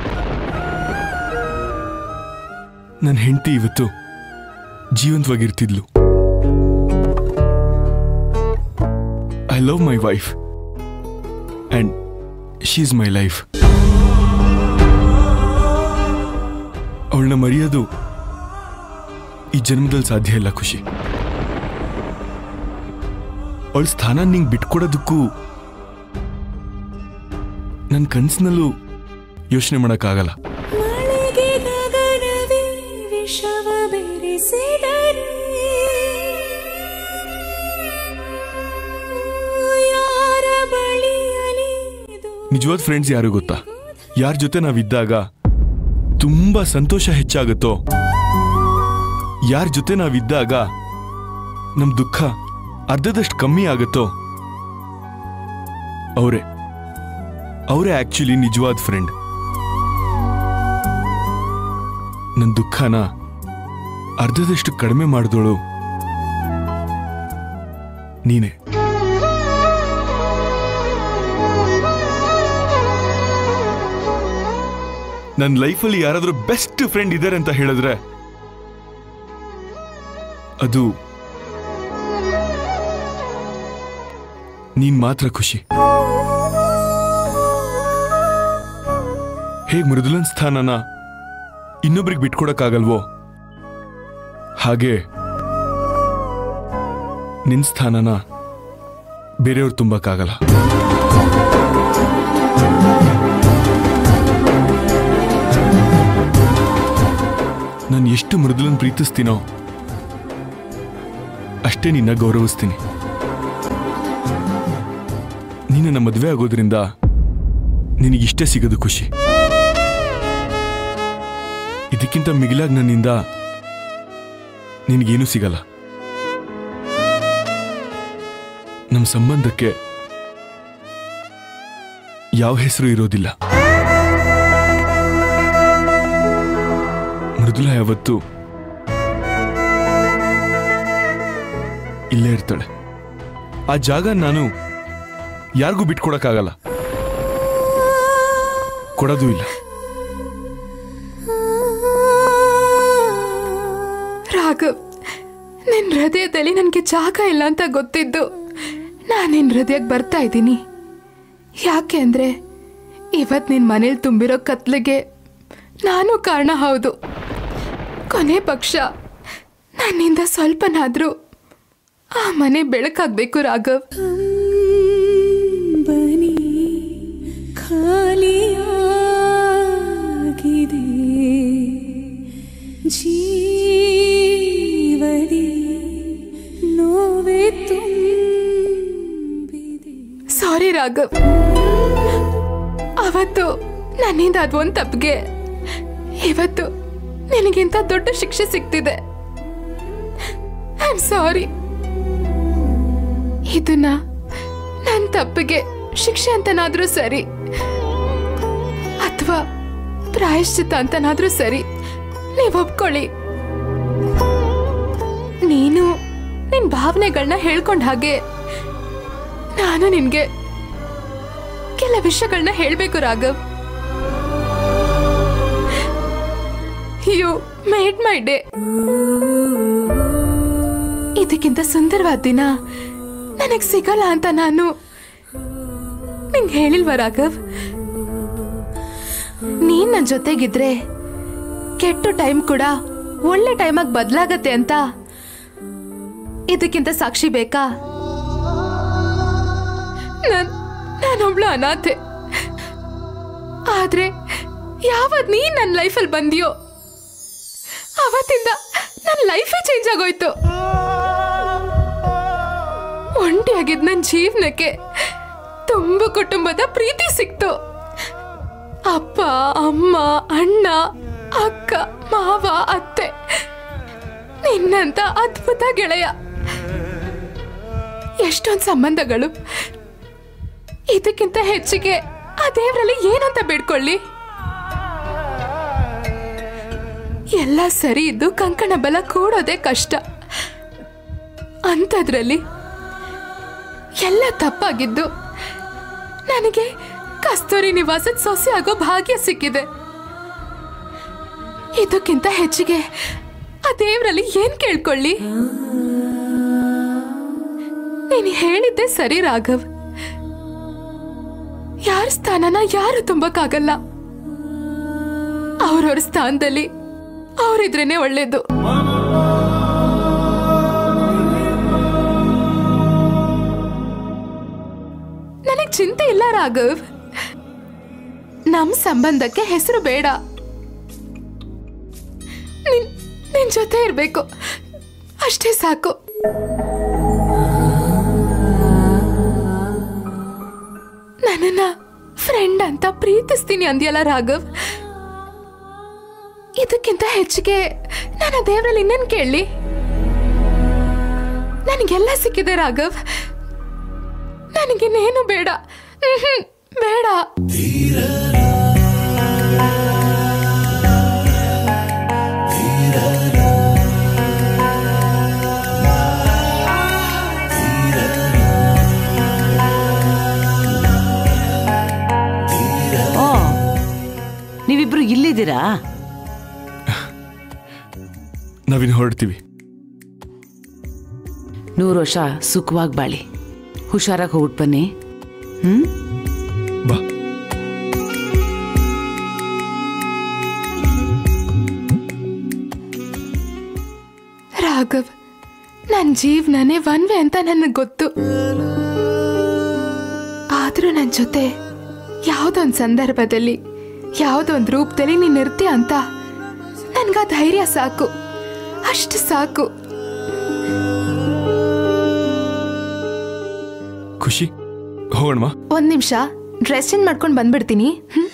ನನ್ನ ಹೆಂಡತಿ ಇವತ್ತು ಜೀವಂತವಾಗಿರ್ತಿದ್ಲು I love my wife and she's my life ಅವಳನ್ನ ಮರೆಯೋದು ಈ ಜನ್ಮದಲ್ಲಿ ಸಾಧ್ಯ ಇಲ್ಲ ಖುಷಿ ಅವಳ ಸ್ಥಾನ ನಿಂಗೆ ಬಿಟ್ಕೊಡೋದಕ್ಕೂ ನನ್ನ ಕನ್ಸಿನಲ್ಲೂ ಯೋಚನೆ ಮಾಡೋಕ್ಕಾಗಲ್ಲ ಮಳೆಗೆ ಗಗನವೇ ವಿಷವ ಬೆರೆಸಿದರೆ ಯಾರ ಬಳಿಯಲಿ ನಿಜವಾದ ಫ್ರೆಂಡ್ಸ್ ಯಾರು ಗೊತ್ತಾ ಯಾರ ಜೊತೆ ನಾವಿದ್ದಾಗ ತುಂಬಾ ಸಂತೋಷ ಹೆಚ್ಚಾಗುತ್ತೋ ಯಾರ ಜೊತೆ ನಾವಿದ್ದಾಗ ನಮ್ ದುಃಖ ಅರ್ಧದಷ್ಟು ಕಮ್ಮಿ ಆಗುತ್ತೋ ಅವರೇ ಅವರೇ ಆಕ್ಚುಲಿ ನಿಜವಾದ ಫ್ರೆಂಡ್ ನನ್ನ ದುಃಖನ ಅರ್ಧದಷ್ಟು ಕಡಿಮೆ ಮಾಡಿದೋಳು ನೀನೇ ನನ್ನ ಲೈಫಲ್ಲಿ ಯಾರಾದ್ರೂ ಬೆಸ್ಟ್ ಫ್ರೆಂಡ್ ಇದ್ದಾರೆ ಅಂತ ಹೇಳಿದ್ರೆ ಅದು ನೀನ್ ಮಾತ್ರ ಖುಷಿ ಹೇಗ್ ಮೃದುಲನ್ ಸ್ಥಾನನ ಇನ್ನೊಬ್ರಿಗೆ ಬಿಟ್ಕೊಡಕ್ಕಾಗಲ್ವೋ ಹಾಗೆ ನಿನ್ ಸ್ಥಾನನ ಬೇರೆಯವ್ರು ತುಂಬಕ್ಕಾಗಲ್ಲ ನಾನು ಎಷ್ಟು ಮೃದುಲನ್ ಪ್ರೀತಿಸ್ತೀನೋ ಅಷ್ಟೇ ನಿನ್ನ ಗೌರವಿಸ್ತೀನಿ ನೀನು ನನ್ನ ಮದುವೆ ಆಗೋದ್ರಿಂದ ನಿನಗಿಷ್ಟೇ ಸಿಗೋದು ಖುಷಿ ಇದಕ್ಕಿಂತ ಮಿಗಿಲಾಗಿ ನನ್ನಿಂದ ನಿನಗೇನೂ ಸಿಗಲ್ಲ ನಮ್ಮ ಸಂಬಂಧಕ್ಕೆ ಯಾವ ಹೆಸರು ಇರೋದಿಲ್ಲ ಮೃದುಲ ಯಾವತ್ತು ಇಲ್ಲೇ ಇರ್ತಾಳೆ ಆ ಜಾಗ ನಾನು ಯಾರಿಗೂ ಬಿಟ್ಕೊಡಕ್ಕಾಗಲ್ಲ ಕೊಡೋದು ಇಲ್ಲ ರಾಘವ್ ನಿನ್ನ ಹೃದಯದಲ್ಲಿ ನನಗೆ ಜಾಗ ಇಲ್ಲ ಅಂತ ಗೊತ್ತಿದ್ದು ನಾನು ನಿನ್ನ ಹೃದಯಕ್ಕೆ ಬರ್ತಾ ಇದ್ದೀನಿ ಯಾಕೆ ಅಂದರೆ ಇವತ್ತು ನಿನ್ನ ಮನೇಲಿ ತುಂಬಿರೋ ಕತ್ಲಿಗೆ ನಾನು ಕಾರಣ ಹೌದು ಕೊನೆ ಪಕ್ಷ ನನ್ನಿಂದ ಸ್ವಲ್ಪನಾದರೂ ಆ ಮನೆ ಬೆಳಕಾಗಬೇಕು ರಾಘವ್ ಬನಿ ಖಾಲಿಯಾಗಿದೆ ಜೀವದಿ ನೋವೆ ಸಾರಿ ರಾಘವ್ ಅವತ್ತು ನನ್ನಿಂದ ಅದೊಂದು ತಪ್ಪಿಗೆ ಇವತ್ತು ನಿನಗಿಂತ ದೊಡ್ಡ ಶಿಕ್ಷೆ ಸಿಗ್ತಿದೆ ಐ ಆಮ್ ಸಾರಿ ಇದನ್ನ ನನ್ನ ತಪ್ಪಿಗೆ ಶಿಕ್ಷೆ ಅಂತನಾದ್ರೂ ಸರಿ ಅಥವಾ ಪ್ರಾಯಶ್ಚಿತ್ತ ಅಂತನಾದ್ರೂ ಸರಿ ನೀವು ಒಪ್ಕೊಳ್ಳಿ ನೀನು ನಿನ್ ಭಾವನೆಗಳನ್ನ ಹೇಳ್ಕೊಂಡ ಹಾಗೆ ನಾನು ನಿನ್ಗೆ ಕೆಲ ವಿಷಯಗಳನ್ನ ಹೇಳ್ಬೇಕು Raghav you made my day ಇದಕ್ಕಿಂತ ಸುಂದರವಾದ ದಿನ ನನಗ್ ಸಿಗಲ್ಲ ಅಂತ ನಾನು ನಿಂಗೆ ಹೇಳಿಲ್ವ ರಾಘವ್ ನೀನ್ ನನ್ ಜೊತೆಗಿದ್ರೆ ಕೆಟ್ಟ ಟೈಮ್ ಕೂಡ ಒಳ್ಳೆ ಟೈಮಾಗಿ ಬದಲಾಗತ್ತೆ ಅಂತ ಇದಕ್ಕಿಂತ ಸಾಕ್ಷಿ ಬೇಕಾ ನಾನ್ ನಾನೊಬ್ಳು ಅನಾಥೆ ಆದ್ರೆ ಯಾವತ್ ನೀನ್ ನನ್ನ ಲೈಫಲ್ಲಿ ಬಂದಿಯೋ ಅವತ್ತಿಂದ ನನ್ನ ಲೈಫೇ ಚೇಂಜ್ ಆಗೋಯ್ತು ಒಂಟಿಯಾಗಿದ್ ನನ್ನ ಜೀವನಕ್ಕೆ ತುಂಬ ಕುಟುಂಬದ ಪ್ರೀತಿ ಸಿಕ್ತು ಅಪ್ಪ ಅಮ್ಮ ಅಣ್ಣ ಅಕ್ಕ ಮಾವ ಅತ್ತೆ ನಿನ್ನಂತ ಅದ್ಭುತ ಗೆಳೆಯ ಎಷ್ಟೊಂದು ಸಂಬಂಧಗಳು ಇದಕ್ಕಿಂತ ಹೆಚ್ಚಿಗೆ ಆ ದೇವರಲ್ಲಿ ಏನಂತ ಬೇಡ್ಕೊಳ್ಳಿ ಎಲ್ಲ ಸರಿ ಇದ್ದು ಕಂಕಣ ಬಲ ಕೂಡೋದೇ ಕಷ್ಟ ಅಂಥದ್ರಲ್ಲಿ ಎಲ್ಲ ತಪ್ಪಾಗಿದ್ದು ನನಗೆ ಕಸ್ತೂರಿ ನಿವಾಸದ ಸೊಸೆ ಆಗೋ ಭಾಗ್ಯ ಸಿಕ್ಕಿದೆ ಇದಕ್ಕಿಂತ ಹೆಚ್ಚಿಗೆ ಆ ದೇವರಲ್ಲಿ ಏನ್ ಕೇಳ್ಕೊಳ್ಳಿ ನೀನು ಹೇಳಿದ್ದೆ ಸರಿ ರಾಘವ್ ಯಾರ ಸ್ಥಾನನ ಯಾರು ತುಂಬಕ್ಕಾಗಲ್ಲ ಅವ್ರವ್ರ ಸ್ಥಾನದಲ್ಲಿ ಅವರಿದ್ರೇನೆ ಒಳ್ಳೇದು ನನಗ್ ಚಿಂತೆ ಇಲ್ಲ ರಾಘವ್ ನಮ್ ಸಂಬಂಧಕ್ಕೆ ಹೆಸರು ಬೇಡ ನಿನ್ ನಿನ್ ಜೊತೆ ಇರ್ಬೇಕು ಅಷ್ಟೇ ಸಾಕು ನನ್ನನ್ನ ಫ್ರೆಂಡ್ ಅಂತ ಪ್ರೀತಿಸ್ತೀನಿ ಅಂದ್ಯಲ್ಲ ರಾಘವ್ ಇದಕ್ಕಿಂತ ಹೆಚ್ಚಿಗೆ ನಾನು ದೇವರಲ್ಲಿ ಇನ್ನೇನು ಕೇಳಲಿ ನನಗೆಲ್ಲ ಸಿಕ್ಕಿದೆ ರಾಘವ್ ನನಗಿನ್ನೇನು ಬೇಡ ಮ್ಹ್ಮ್, ಬೇಡ ಓ ನೀವಿಬ್ರು ಇಲ್ಲಿದ್ದೀರಾ ನಾವಿನ್ ಹೊರಡ್ತೀವಿ ನೂರು ವರ್ಷ ಸುಖವಾಗಿ ಬಾಳಿ ಹುಷಾರಾಗಿ ಹೋಗ್ಬಿಟ್ಟು ಬನ್ನಿ ಹ್ಮ್ ಬಾ ರಾಘವ್ ನನ್ನ ಜೀವನನೇ ಒನ್ವೆ ಅಂತ ನನಗೆ ಗೊತ್ತು ಆದ್ರೂ ನನ್ನ ಜೊತೆ ಯಾವುದೊಂದು ಸಂದರ್ಭದಲ್ಲಿ ಯಾವುದೊಂದು ರೂಪದಲ್ಲಿ ನೀನು ಇರ್ತೀಯ ಅಂತ ನನ್ಗ ಧೈರ್ಯ ಸಾಕು ಅಷ್ಟು ಸಾಕು ಖುಷಿ ಹೋಗೋಣವಾ ಒಂದ್ ನಿಮಿಷ ಡ್ರೆಸ್ ಚೇಂಜ್ ಮಾಡ್ಕೊಂಡು ಬಂದ್ಬಿಡ್ತೀನಿ ಹ್ಮ್